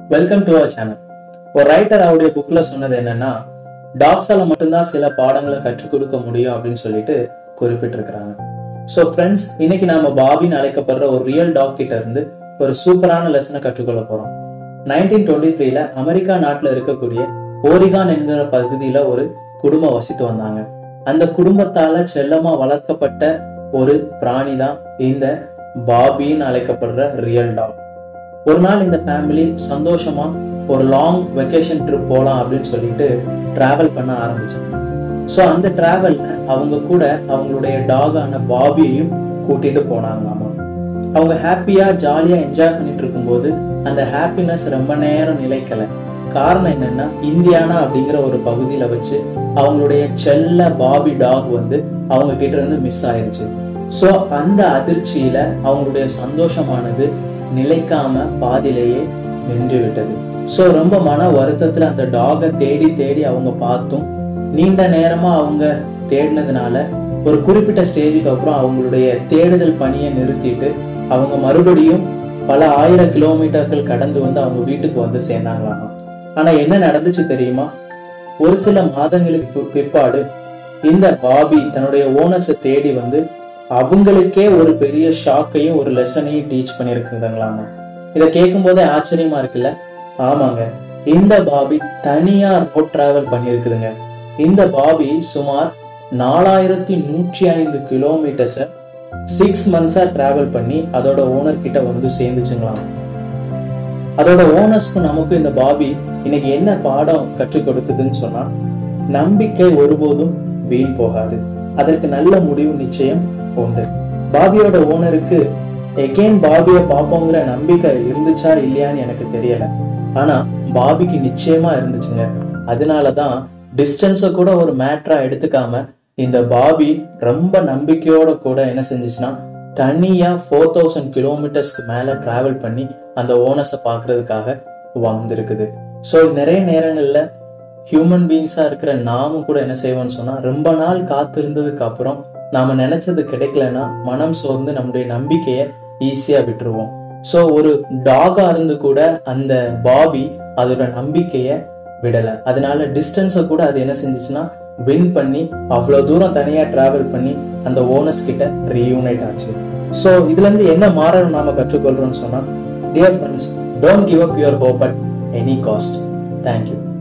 welcome to our channel ஒரு writer அவருடைய புக்ல சொன்னது என்னன்னா டாக்ஸால மட்டும்தான் சில பாடங்களை கற்றுக் கொடுக்க முடியும் அப்படின்னு சொல்லிட்டு குறிப்பிட்டிருக்கிறாங்க ஸோ ஃப்ரெண்ட்ஸ் இன்னைக்கு நாம பாபின்னு அழைக்கப்படுற ஒரு ரியல் டாக் கிட்ட இருந்து ஒரு சூப்பரான லெசனை கற்றுக்கொள்ள போறோம் நைன்டீன் டுவெண்ட்டி த்ரீல அமெரிக்கா நாட்டுல இருக்கக்கூடிய ஓரிகான் என்கிற பகுதியில ஒரு குடும்பம் வசித்து வந்தாங்க அந்த குடும்பத்தால செல்லமா வளர்க்கப்பட்ட ஒரு பிராணி தான் இந்த பாபின்னு அழைக்கப்படுற ரியல் டாக் ஒரு நாள் இந்த ஃபேமிலி சந்தோஷமா ஒரு லாங் வெக்கேஷன் ட்ரிப் போகலாம் அப்படின்னு சொல்லிட்டு டிராவல் பண்ண ஆரம்பிச்சாங்க ஸோ அந்த டிராவல்ல அவங்க கூட அவங்களுடைய டாகான பாபியையும் கூட்டிட்டு போனாங்களாமா அவங்க ஹாப்பியா ஜாலியா என்ஜாய் பண்ணிட்டு இருக்கும்போது அந்த ஹாப்பினஸ் ரொம்ப நேரம் நிலைக்கல காரணம் என்னன்னா இந்தியானா அப்படிங்கிற ஒரு பகுதியில வச்சு அவங்களுடைய செல்ல பாபி டாக் வந்து அவங்க கிட்ட இருந்து மிஸ் ஆயிருச்சு ஸோ அந்த அதிர்ச்சியில அவங்களுடைய சந்தோஷமானது நிலைக்காம பாதியிலேயே நின்று விட்டது ஸோ ரொம்ப மன வருத்தத்துல அந்த டாகை தேடி தேடி அவங்க பார்த்தும் நீண்ட நேரமா அவங்க தேடினதுனால ஒரு குறிப்பிட்ட ஸ்டேஜுக்கு அப்புறம் அவங்களுடைய தேடுதல் பணியை நிறுத்திட்டு அவங்க மறுபடியும் பல ஆயிரம் கிலோமீட்டர்கள் கடந்து வந்து அவங்க வீட்டுக்கு வந்து சேர்ந்தாங்களாமா ஆனா என்ன நடந்துச்சு தெரியுமா ஒரு சில மாதங்களுக்கு பி- பிற்பாடு இந்த பாபி தன்னுடைய ஓனர்ஸை தேடி வந்து அவங்களுக்கே ஒரு பெரிய ஷாக்கையும் ஒரு லெசனையும் டீச் பண்ணியிருக்குதுங்களாமா இதை கேட்கும் போதே ஆச்சரியமா இருக்குல்ல ஆமாங்க இந்த பாபி தனியா ரோட் டிராவல் பண்ணியிருக்குதுங்க இந்த பாபி சுமார் நாலாயிரத்தி நூற்றி ஐந்து கிலோமீட்டர்ஸை சிக்ஸ் மந்த்ஸா டிராவல் பண்ணி அதோட ஓனர் கிட்ட வந்து சேர்ந்துச்சுங்களாம் அதோட ஓனர்ஸ்க்கும் நமக்கு இந்த பாபி இன்னைக்கு என்ன பாடம் கற்றுக் கொடுக்குதுன்னு சொன்னா நம்பிக்கை ஒருபோதும் வீண் போகாது அதற்கு நல்ல முடிவு நிச்சயம் உண்டு பாபியோட ஓனருக்கு எகெயின் பாபிய பார்ப்போங்கிற நம்பிக்கை இருந்துச்சா இல்லையான்னு எனக்கு தெரியல ஆனா பாபிக்கு நிச்சயமா இருந்துச்சுங்க அதனாலதான் டிஸ்டன்ஸ கூட ஒரு மேட்ரா எடுத்துக்காம இந்த பாபி ரொம்ப நம்பிக்கையோட கூட என்ன செஞ்சுச்சுன்னா தனியா ஃபோர் தௌசண்ட் கிலோமீட்டர்ஸ்க்கு மேல டிராவல் பண்ணி அந்த ஓனர்ஸை பார்க்கிறதுக்காக வந்திருக்குது ஸோ நிறைய நேரங்கள்ல ஹியூமன் பீயிங்ஸா இருக்கிற நாமும் கூட என்ன செய்வோம்னு சொன்னா ரொம்ப நாள் காத்திருந்ததுக்கு அப்புறம் நாம நினைச்சது கிடைக்கலன்னா மனம் சோர்ந்து நம்முடைய நம்பிக்கையை ஈஸியா விட்டுருவோம் ஸோ ஒரு டாகா இருந்து கூட அந்த பாபி அதோட நம்பிக்கைய விடல அதனால டிஸ்டன்ஸை கூட அது என்ன செஞ்சுச்சுன்னா வின் பண்ணி அவ்வளவு தூரம் தனியா டிராவல் பண்ணி அந்த ஓனர்ஸ் கிட்ட ரீயூனைட் ஆச்சு ஸோ இதுல இருந்து என்ன மாறணும் நாம கற்றுக்கொள்றோம்னு சொன்னா dear friends don't give up your hope at any cost thank you